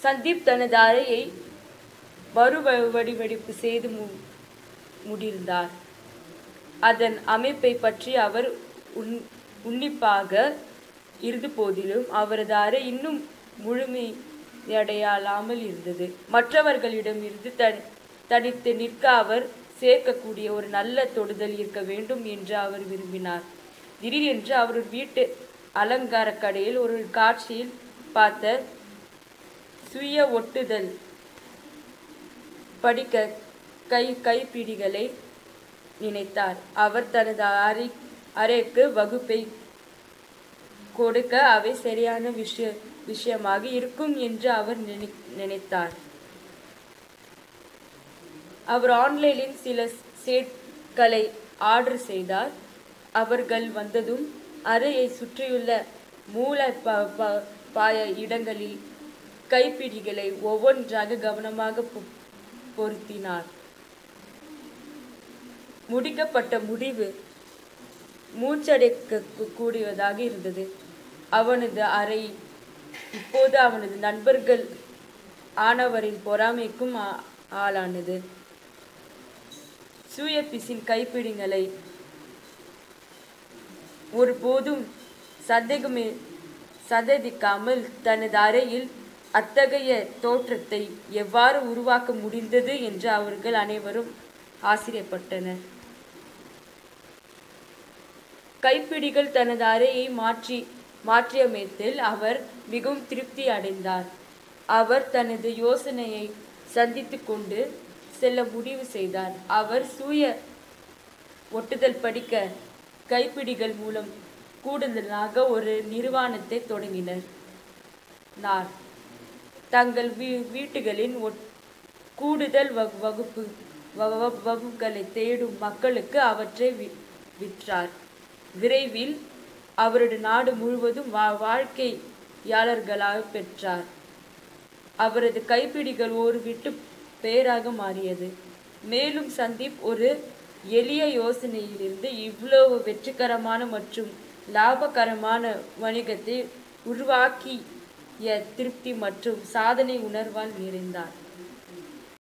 சந்தீப் தனது அறையை மறு வ- வடிவமைப்பு செய்து மு முடிந்தார் அதன் அமைப்பை பற்றி அவர் உன் உன்னிப்பாக இருந்த போதிலும் அவரது அறை இன்னும் முழுமையடையலாமல் இருந்தது மற்றவர்களிடம் இருந்து தன் தனித்து நிற்க அவர் சேர்க்கக்கூடிய ஒரு நல்ல தொடுதல் இருக்க வேண்டும் என்று அவர் விரும்பினார் திடீரென்று அவர் வீட்டு அலங்கார கடையில் ஒரு காட்சியில் பார்த்த சுய ஒட்டுதல் படிக்க கை கைப்பிடிகளை நினைத்தார் அவர் தனது அறை அறைக்கு வகுப்பை கொடுக்க அவை சரியான விஷய விஷயமாக இருக்கும் என்று அவர் நினை நினைத்தார் அவர் ஆன்லைனில் சில சேட்களை ஆர்டர் செய்தார் அவர்கள் வந்ததும் அறையை சுற்றியுள்ள மூல ப ப- பாய இடங்களில் கைப்பிடிகளை ஒவ்வொன்றாக கவனமாக பொ- பொருத்தினார் முடிக்கப்பட்ட முடிவு மூச்சடைக்க கூ- கூடியதாக இருந்தது அவனது அறை இப்போது அவனது நண்பர்கள் ஆனவரின் பொறாமைக்கும் ஆ- ஆளானது சூயபிசின் கைப்பிடிகளை ஒருபோதும் சந்தேகமே சந்தேகிக்காமல் தனது அறையில் அத்தகைய தோற்றத்தை எவ்வாறு உருவாக்க முடிந்தது என்று அவர்கள் அனைவரும் ஆச்சரியப்பட்டனர் கைப்பிடிகள் தனது அறையை மாற்றி மாற்றியமைத்ததில் அவர் மிகவும் திருப்தி அடைந்தார் அவர் தனது யோசனையை சந்தித்து கொண்டு செல்ல முடிவு செய்தார் அவர் சூய ஒட்டுதல் படிக்க கைப்பிடிகள் மூலம் கூடுதலாக ஒரு நிறுவனத்தை தொடங்கினர் நார் தங்கள் வீ வீட்டுகளின் ஒட் கூடுதல் வகு- வகுப்பு வ- வ- வகுப்புகளை தேடும் மக்களுக்கு அவற்றை வி- விற்றார் விரைவில் அவரது நாடு முழுவதும் வா வாழ்க்கையாளர்களாக பெற்றார் அவரது கைப்பிடிகள் ஒரு விட்டு பெயராக மாறியது மேலும் சந்தீப் ஒரு எளிய யோசனையிலிருந்து இவ்வளவு வெற்றிகரமான மற்றும் லாபகரமான வணிகத்தை உருவாக்கிய திருப்தி மற்றும் சாதனை உணர்வால் நிறைந்தார்